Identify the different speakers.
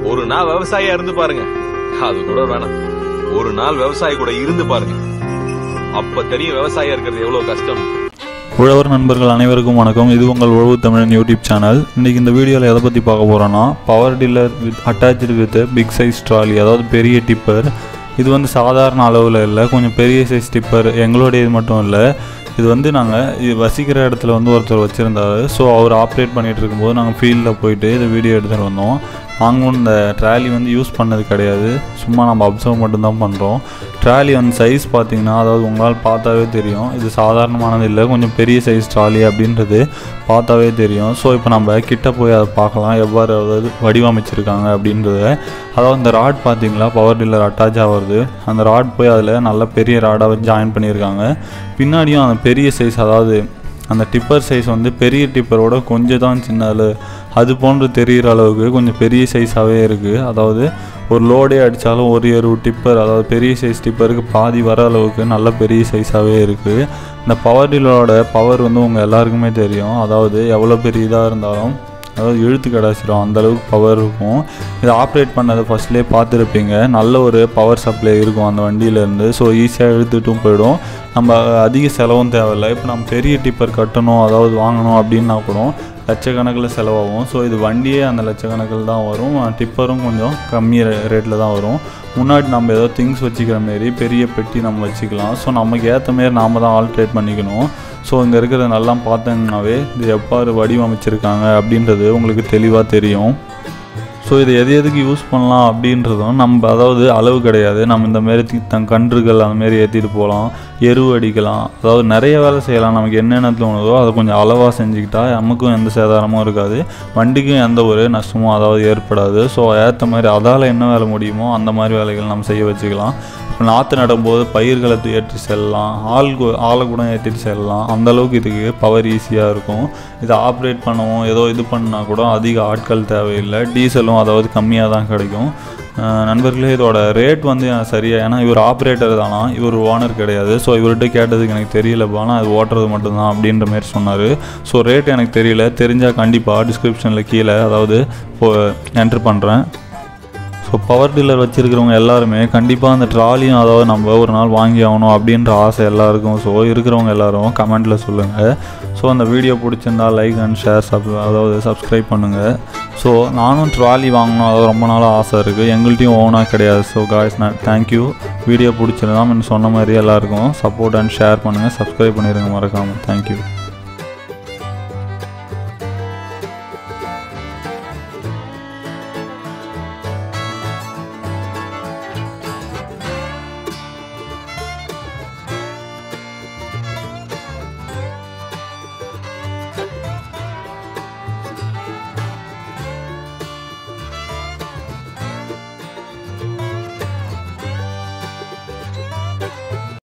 Speaker 1: ஒரு நாள் விவசாயியா இருந்து பாருங்க அது கூட வேணாம் ஒரு நாள் விவசாயி கூட இருந்து பாருங்க அப்ப தெரியும் விவசாயியா இருக்கிறது எவ்வளவு கஷ்டம்
Speaker 2: உழவர் நண்பர்கள் அனைவருக்கும் வணக்கம் இது உங்கள் உழவு தமிழன் யூடியூப் சேனல் இன்றைக்கி இந்த வீடியோவில் எதை பற்றி பார்க்க போகிறோன்னா power tiller with attach with big size trolley அதாவது பெரிய டிப்பர் இது வந்து சாதாரண அளவில் இல்லை கொஞ்சம் பெரிய சைஸ் டிப்பர் எங்களுடைய இது மட்டும் இல்லை இது வந்து நாங்கள் இது வசிக்கிற இடத்துல வந்து ஒருத்தர் வச்சுருந்தாரு ஸோ அவர் ஆப்ரேட் பண்ணிகிட்டு இருக்கும்போது நாங்கள் ஃபீல்டில் போயிட்டு இது வீடியோ எடுத்துகிட்டு வந்தோம் நாங்களும் இந்த ட்ராலி வந்து யூஸ் பண்ணது கிடையாது சும்மா நம்ம அப்சர்வ் மட்டும்தான் பண்ணுறோம் ட்ராலி வந்து சைஸ் பார்த்தீங்கன்னா அதாவது உங்களால் பார்த்தாவே தெரியும் இது சாதாரணமானது இல்லை கொஞ்சம் பெரிய சைஸ் ட்ராலி அப்படின்றது பார்த்தாவே தெரியும் ஸோ இப்போ நம்ம கிட்ட போய் அதை பார்க்கலாம் எவ்வாறு அதாவது வடிவமைச்சிருக்காங்க அப்படின்றத அதாவது இந்த ராட் பார்த்தீங்களா பவர் டில்லர் அட்டாச் ஆகிறது அந்த ராட் போய் அதில் நல்ல பெரிய ராடாக ஜாயின் பண்ணியிருக்காங்க பின்னாடியும் அந்த பெரிய சைஸ் அதாவது அந்த டிப்பர் சைஸ் வந்து பெரிய டிப்பரோட கொஞ்சம் தான் சின்னது அது போன்று தெரிகிற அளவுக்கு கொஞ்சம் பெரிய சைஸாகவே இருக்குது அதாவது ஒரு லோடே அடித்தாலும் ஒரு ஒரு டிப்பர் அதாவது பெரிய சைஸ் டிப்பருக்கு பாதி வர அளவுக்கு நல்ல பெரிய சைஸாகவே இருக்குது இந்த பவர் டீலரோட பவர் வந்து உங்கள் எல்லாருக்குமே தெரியும் அதாவது எவ்வளோ பெரிய இதாக இருந்தாலும் அதாவது இழுத்து கிடச்சிரும் அந்த அளவுக்கு பவர் இருக்கும் இதை ஆப்ரேட் பண்ணதை ஃபஸ்ட்லேயே பார்த்துருப்பீங்க நல்ல ஒரு பவர் சப்ளை இருக்கும் அந்த வண்டியிலேருந்து ஸோ ஈஸியாக இழுத்துட்டும் போயிடும் நம்ம அதிக செலவும் தேவையில்லை இப்போ நம்ம பெரிய டிப்பர் கட்டணும் அதாவது வாங்கணும் அப்படின்னா கூட லட்சக்கணக்கில் செலவாகும் ஸோ இது வண்டியே அந்த லட்சக்கணக்கில் தான் வரும் டிப்பரும் கொஞ்சம் கம்மி ரேட்டில் தான் வரும் முன்னாடி நம்ம ஏதோ திங்ஸ் வச்சுக்கிற மாரி பெரிய பெட்டி நம்ம வச்சுக்கலாம் ஸோ நமக்கு ஏற்ற மாரி நாம் தான் ஆல்ட்ரேட் பண்ணிக்கணும் ஸோ இங்கே இருக்கிறத நல்லா பார்த்தீங்கன்னாவே இது எவ்வாறு வடிவமைச்சிருக்காங்க அப்படின்றது உங்களுக்கு தெளிவாக தெரியும் ஸோ இது எது எதுக்கு யூஸ் பண்ணலாம் அப்படின்றதும் நம்ம அதாவது அளவு கிடையாது நம்ம இந்த மாரி தி- தன் கன்றுகள் அந்த மாரி ஏற்றிட்டு போகலாம் எருவு அடிக்கலாம் அதாவது நிறைய வேலை செய்யலாம் நமக்கு என்னென்ன தோணுதோ அதை கொஞ்சம் அளவாக செஞ்சுக்கிட்டா நமக்கும் எந்த சேதாரமும் இருக்காது வண்டிக்கும் எந்த ஒரு நஷ்டமும் அதாவது ஏற்படாது ஸோ ஏற்ற மாதிரி அதால் என்ன வேலை முடியுமோ அந்த மாதிரி வேலைகள் நம்ம செய்ய வச்சுக்கலாம் இப்போ நாற்று நடும்போது பயிர்களை தூ- ஏற்றி செல்லலாம் ஆள் கு- ஆளை கூட ஏற்றிட்டு செல்லலாம் அந்த அளவுக்கு இதுக்கு பவர் ஈஸியாக இருக்கும் இதை ஆப்ரேட் பண்ணவும் ஏதோ இது பண்ணால் கூட அதிக ஆட்கள் தேவையில்லை டீசலும் அதாவது கம்மியாக தான் கிடைக்கும் அஹ் நண்பர்களே இதோட ரேட் வந்து எனக்கு சரியா ஏன்னா இவர் ஆப்ரேட்டர் தானா இவர் ஓனர் கிடையாது ஸோ இவர்கிட்ட கேட்டதுக்கு எனக்கு தெரியலப்பா ஆனால் அது ஓட்டுறது மட்டும்தான் அப்படின்ற மாதிரி சொன்னார் ஸோ ரேட் எனக்கு தெரியல தெரிஞ்சால் கண்டிப்பாக டிஸ்கிரிப்ஷனில் கீழே அதாவது இப்போ என்ட்ரு பண்ணுறேன் ஸோ பவர் டில்லர் வச்சுருக்கிறவங்க எல்லாருமே கண்டிப்பாக அந்த ட்ராலியும் அதாவது நம்ம ஒரு நாள் வாங்கி ஆகணும் அப்படின்ற ஆசை எல்லாருக்கும் ஸோ இருக்கிறவங்க எல்லாரும் கமெண்ட்டில் சொல்லுங்கள் ஸோ அந்த வீடியோ பிடிச்சிருந்தா லைக் அண்ட் ஷேர் சப் அதாவது சப்ஸ்கிரைப் பண்ணுங்கள் ஸோ நானும் ட்ராலி வாங்கணும் அதாவது ரொம்ப நாளாக ஆசை இருக்குது எங்கள்கிட்டையும் ஓனாக கிடையாது ஸோ காய்ஸ் நான் தேங்க்யூ வீடியோ பிடிச்சிருந்தா முன்ன சொன்ன மாதிரி எல்லாருக்கும் சப்போர்ட் அண்ட் ஷேர் பண்ணுங்கள் சப்ஸ்கிரைப் பண்ணிடுங்க மறக்காமல் தேங்க்யூ